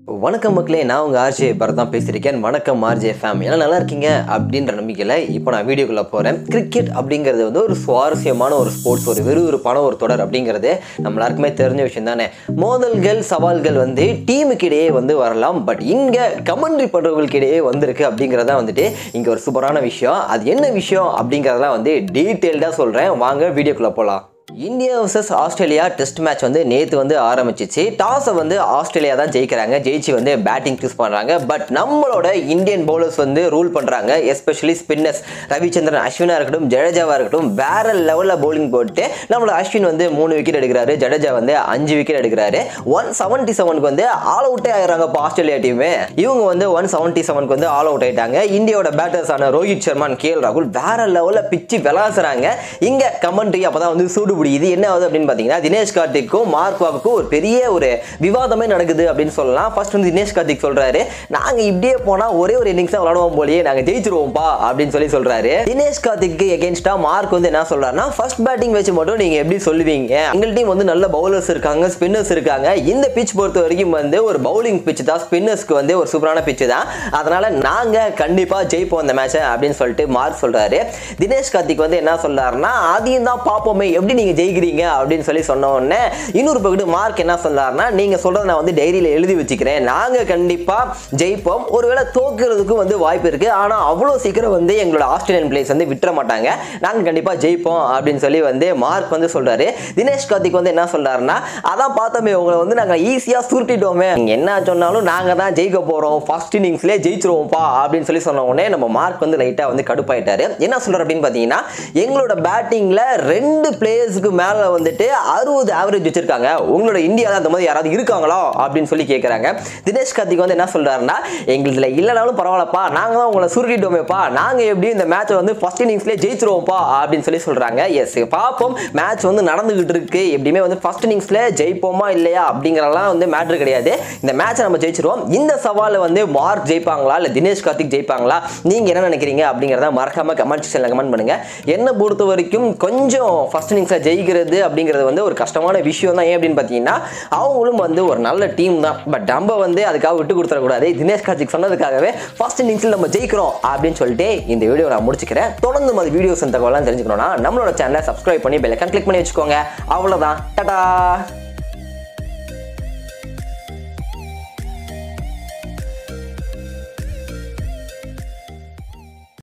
வணக்கம் மக்களே நான் உங்கள் ஆர்ஜே பரத் தான் பேசியிருக்கேன் வணக்கம் ஆர்ஜே ஃபேம் எல்லாம் நல்லா இருக்கீங்க அப்படின்ற நம்பிக்கையில் இப்போ நான் வீடியோக்குள்ளே போகிறேன் கிரிக்கெட் அப்படிங்கிறது வந்து ஒரு சுவாரஸ்யமான ஒரு ஸ்போர்ட்ஸ் ஒரு விறுவிறுப்பான ஒரு தொடர் அப்படிங்கிறது நம்ம எல்லாருக்குமே தெரிஞ்ச விஷயம் தானே மோதல்கள் சவால்கள் வந்து டீமுக்கு இடையே வந்து வரலாம் பட் இங்கே கமெண்ட்ரி பண்ணுறவங்களுக்கு இடையே வந்திருக்கு அப்படிங்கிறதா வந்துட்டு இங்கே ஒரு சூப்பரான விஷயம் அது என்ன விஷயம் அப்படிங்கிறதெல்லாம் வந்து டீட்டெயில்டாக சொல்கிறேன் வாங்க வீடியோக்குள்ளே போகலாம் India vs Australia test match வந்து நேற்று வந்து ஆரம்பிச்சிச்சு டாஸை வந்து ஆஸ்திரேலியா தான் ஜெயிக்கிறாங்க ஜெயிச்சு வந்து பேட்டிங் சூஸ் பண்ணுறாங்க பட் நம்மளோட இந்தியன் பவுலர்ஸ் வந்து ரூல் பண்ணுறாங்க எஸ்பெஷலி ஸ்பின்னர்ஸ் ரவிச்சந்திரன் அஸ்வினா இருக்கட்டும் ஜடேஜாவாக இருக்கட்டும் வேற லெவலில் bowling போட்டு நம்மளோட அஸ்வின் வந்து மூணு விக்கெட் எடுக்கிறாரு ஜடேஜா வந்து அஞ்சு விக்கெட் எடுக்கிறாரு ஒன் செவன்ட்டி செவனுக்கு வந்து ஆல் அவுட்டே ஆயிடுறாங்க இப்போ ஆஸ்திரேலியா டீமு இவங்க வந்து ஒன் செவன்ட்டி செவனுக்கு வந்து ஆல் அவுட் ஆயிட்டாங்க இந்தியாவோட பேட்டர்ஸான ரோஹித் சர்மான் கே ராகுல் வேற லெவலில் பிச்சு விளாசுறாங்க இங்கே கமெண்ட்ரி அப்போ தான் வந்து சூடு பிடிக்குது என்ன ஆகுது அப்படின்னு பார்த்தீங்கன்னா தினேஷ் கார்த்திக்கும் மார்க் வாக்குக்கும் ஒரு பெரிய ஒரு விவாதமே நடக்குது அப்படின்னு சொல்லலாம் ஃபர்ஸ்ட் வந்து தினேஷ் கார்த்திக் சொல்றாரு நாங்க இப்படியே போனா ஒரே ஒரு இன்னிங்ஸ் தான் விளாடுவோம் போலயே நாங்க ஜெயிச்சிருவோம்ப்பா அப்படின்னு சொல்லி சொல்றாரு தினேஷ் கார்த்திக்கு எகேன்ஸ்டா மார்க் வந்து என்ன சொல்றாருன்னா ஃபர்ஸ்ட் பேட்டிங் வச்சு மட்டும் நீங்க எப்படி சொல்லுவீங்க எங்கள் டீம் வந்து நல்ல பவுலர்ஸ் இருக்காங்க ஸ்பின்னர்ஸ் இருக்காங்க இந்த பிச் பொறுத்த வரைக்கும் வந்து ஒரு பவுலிங் பிச் தான் ஸ்பின்னர்ஸ்க்கு வந்து ஒரு சூப்பரான பிச் தான் அதனால நாங்க கண்டிப்பா ஜெயிப்போம் இந்த மேட்சை அப்படின்னு சொல்லிட்டு மார்க் சொல்றாரு தினேஷ் கார்த்திக் வந்து என்ன சொல்றாருன்னா அதையும் தான் பார்ப்போமே எப்படி நீங்க ஜெயிக்கிறீங்க அப்படின்னு சொல்லி சொன்ன உடனே இன்னொரு பக்கத்து மார்க் என்ன சொல்றாருன்னா நீங்க சொல்றதை நான் வந்து டைரியில எழுதி வச்சுக்கிறேன் நாங்க கண்டிப்பா ஜெயிப்போம் ஒருவேளை தோக்குறதுக்கு வந்து வாய்ப்பு இருக்கு ஆனா அவ்வளோ சீக்கிரம் வந்து எங்களோட ஆஸ்திரேலியன் பிளேஸ் வந்து விட்டுற மாட்டாங்க நாங்க கண்டிப்பா ஜெயிப்போம் அப்படின்னு சொல்லி வந்து மார்க் வந்து சொல்றாரு தினேஷ் கார்த்திக் வந்து என்ன சொல்றாருன்னா அதான் பார்த்தோமே உங்களை வந்து நாங்க ஈஸியா சுருட்டிட்டோமே நீங்க என்ன சொன்னாலும் நாங்க தான் ஜெயிக்க போறோம் ஃபர்ஸ்ட் இன்னிங்ஸ்லேயே ஜெயிச்சிருவோம்ப்பா அப்படின்னு சொல்லி சொன்ன உடனே நம்ம மார்க் வந்து லைட்டா வந்து கடுப்பாயிட்டாரு என்ன சொல்றாரு அப்படின்னு பார்த்தீங்கன்னா எங்களோட பேட்டிங்ல ரெண்டு பிளேயர்ஸுக்கு மேல வந்துட்டு அறுபது ஆவரேஜ் வச்சிருக்காங்க உங்களோட இந்தியாவில் அந்த மாதிரி யாராவது இருக்காங்களா அப்படின்னு சொல்லி கேட்குறாங்க தினேஷ் கார்த்திக் வந்து என்ன சொல்றாருன்னா எங்களுதுல இல்லைனாலும் பரவாயில்லப்பா நாங்க தான் உங்களை சுருட்டிட்டோமேப்பா நாங்க எப்படி இந்த மேட்சை வந்து ஃபர்ஸ்ட் இன்னிங்ஸ்லேயே ஜெயிச்சிருவோம்ப்பா அப்படின்னு சொல்லி சொல்றாங்க எஸ் பார்ப்போம் மேட்ச் வந்து நடந்துகிட்டு இருக்கு எப்படியுமே வந்து ஃபர்ஸ்ட் இன்னிங்ஸ்ல ஜெயிப்போமா இல்லையா அப்படிங்கிறதெல்லாம் வந்து மேட்ரு கிடையாது இந்த மேட்சை நம்ம ஜெயிச்சிருவோம் இந்த சவாலை வந்து மார்க் ஜெயிப்பாங்களா இல்லை தினேஷ் கார்த்திக் ஜெயிப்பாங்களா நீங்க என்ன நினைக்கிறீங்க அப்படிங்கிறத மறக்காம கமெண்ட் செக்ஷனில் கமெண்ட் பண்ணுங்க என்ன பொறுத்த வரைக்கும் கொஞ்சம் ஃபர்ஸ்ட் இன்னிங்ஸில் ஜெயிக்கிறது அப்படிங்கிறது வந்து ஒரு கஷ்டமான விஷயம் தான் ஏன் அப்படின்னு பார்த்தீங்கன்னா அவங்களும் வந்து ஒரு நல்ல டீம் தான் பட் நம்ம வந்து அதுக்காக விட்டு கொடுத்துடக்கூடாது தினேஷ் கார்த்திக் சொன்னதுக்காகவே ஃபர்ஸ்ட் இன்னிங்ஸில் நம்ம ஜெயிக்கிறோம் அப்படின்னு சொல்லிட்டு இந்த வீடியோ நான் முடிச்சுக்கிறேன் தொடர்ந்து மாதிரி வீடியோஸ் தகவலாம் தெரிஞ்சுக்கணும்னா நம்மளோட சேனலை சப்ஸ்கிரைப் பண்ணி பெல் ஐக்கான் கிளிக் பண்ணி வச்சுக்கோங்க அவ்வளோதான் டடா